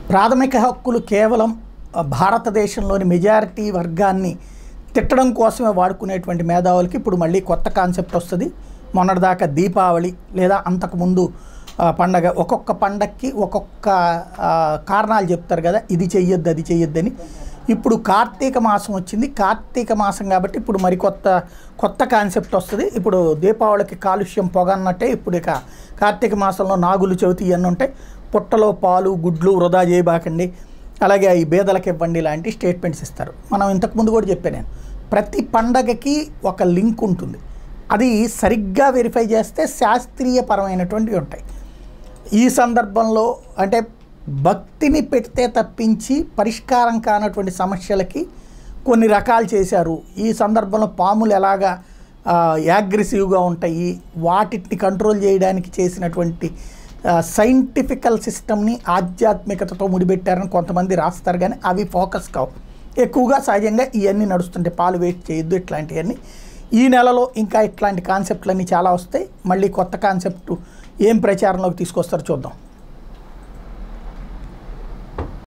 ప్రాథమిక హక్కులు కేవలం ఆ, భారతదేశంలోని మెజారిటీ వర్గాన్ని తిట్టడం కోసమే వాడుకునేటువంటి మేధావులకి ఇప్పుడు మళ్ళీ కొత్త కాన్సెప్ట్ వస్తుంది మొన్నటిదాకా దీపావళి లేదా అంతకుముందు ఆ, పండగ ఒక్కొక్క పండక్కి ఒక్కొక్క ఆ, కారణాలు చెప్తారు కదా ఇది చెయ్యొద్దు అది చెయ్యొద్దని ఇప్పుడు కార్తీక మాసం వచ్చింది కార్తీక మాసం కాబట్టి ఇప్పుడు మరి కొత్త కొత్త కాన్సెప్ట్ వస్తుంది ఇప్పుడు దీపావళికి కాలుష్యం పొగ అన్నట్టే ఇప్పుడు ఇక కార్తీక మాసంలో నాగులు చవితి ఇవన్నీ ఉంటాయి పుట్టలో పాలు గుడ్లు వృధా చేయబాకండి అలాగే ఈ బేదలకు ఇవ్వండి లాంటి స్టేట్మెంట్స్ ఇస్తారు మనం ఇంతకుముందు కూడా చెప్పాను నేను ప్రతి పండగకి ఒక లింక్ ఉంటుంది అది సరిగ్గా వెరిఫై చేస్తే శాస్త్రీయపరమైనటువంటివి ఉంటాయి ఈ సందర్భంలో అంటే భక్తిని పెడితే తప్పించి పరిష్కారం కానటువంటి సమస్యలకి కొన్ని రకాలు చేశారు ఈ సందర్భంలో పాములు ఎలాగా యాగ్రెసివ్గా ఉంటాయి వాటిని కంట్రోల్ చేయడానికి చేసినటువంటి సైంటిఫికల్ సిస్టమ్ని ఆధ్యాత్మికతతో ముడిపెట్టారని కొంతమంది రాస్తారు కానీ అవి ఫోకస్ కావు ఎక్కువగా సహజంగా ఇవన్నీ నడుస్తుంటాయి పాలు వేస్ట్ చేయొద్దు ఇట్లాంటివన్నీ ఈ నెలలో ఇంకా ఇట్లాంటి కాన్సెప్ట్లన్నీ చాలా వస్తాయి మళ్ళీ కొత్త కాన్సెప్ట్ ఏం ప్రచారంలోకి తీసుకొస్తారో చూద్దాం